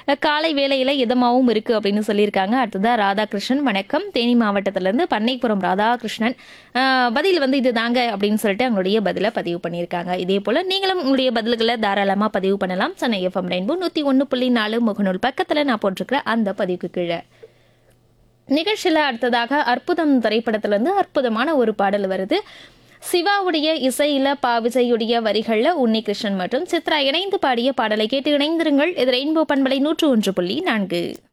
அஹ் காலை வேளையில் இதமாவும் இருக்குது அப்படின்னு சொல்லியிருக்காங்க அடுத்ததாக ராதாகிருஷ்ணன் வணக்கம் தேனி மாவட்டத்திலேருந்து பண்ணைப்புறம் ராதாகிருஷ்ணன் அஹ் பதில் வந்து இது தாங்க அப்படின்னு சொல்லிட்டு அவங்களுடைய பதிலை பதிவு பண்ணியிருக்காங்க இதே போல் நீங்களும் உங்களுடைய பதில்களை தாராளமாக பதிவு பண்ணலாம் சென்னை எஃப்எம் ரெயின்போ நூற்றி ஒன்று புள்ளி நாலு முகநூல் பக்கத்தில் நான் போட்டிருக்கிற அந்த பதிவுக்கு கீழே நிகழ்ச்சியில் அடுத்ததாக அற்புதம் திரைப்படத்திலிருந்து அற்புதமான ஒரு பாடல் வருது சிவாவுடைய இசையில பா விஜயுடைய வரிகளில் உன்னிகிருஷ்ணன் மற்றும் சித்ரா இணைந்து பாடிய பாடலை கேட்டு இணைந்திருங்கள் இது ரெயின்போ பண்பலை நூற்று ஒன்று புள்ளி நான்கு